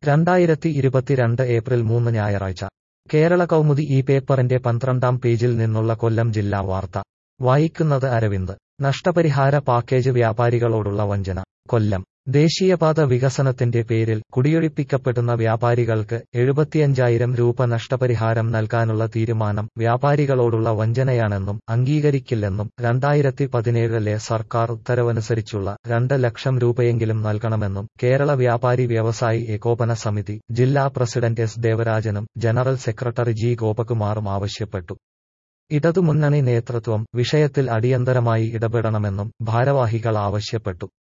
രണ്ടായിരത്തി ഇരുപത്തിരണ്ട് ഏപ്രിൽ മൂന്ന് ഞായറാഴ്ച കേരള കൗമുദി ഈ പേപ്പറിന്റെ പന്ത്രണ്ടാം പേജിൽ നിന്നുള്ള കൊല്ലം ജില്ലാ വാർത്ത വായിക്കുന്നത് അരവിന്ദ് നഷ്ടപരിഹാര പാക്കേജ് വ്യാപാരികളോടുള്ള വഞ്ചന കൊല്ലം ദേശീയപാത വികസനത്തിന്റെ പേരിൽ കുടിയൊഴിപ്പിക്കപ്പെടുന്ന വ്യാപാരികൾക്ക് എഴുപത്തിയഞ്ചായിരം രൂപ നഷ്ടപരിഹാരം നൽകാനുള്ള തീരുമാനം വ്യാപാരികളോടുള്ള വഞ്ചനയാണെന്നും അംഗീകരിക്കില്ലെന്നും രണ്ടായിരത്തി പതിനേഴിലെ സർക്കാർ ഉത്തരവനുസരിച്ചുള്ള രണ്ട് ലക്ഷം രൂപയെങ്കിലും നൽകണമെന്നും കേരള വ്യാപാരി വ്യവസായി ഏകോപന സമിതി ജില്ലാ പ്രസിഡന്റ് എസ് ദേവരാജനും ജനറൽ സെക്രട്ടറി ജി ഗോപകുമാറും ആവശ്യപ്പെട്ടു ഇടതുമുന്നണി നേതൃത്വം വിഷയത്തിൽ അടിയന്തരമായി ഇടപെടണമെന്നും ഭാരവാഹികൾ ആവശ്യപ്പെട്ടു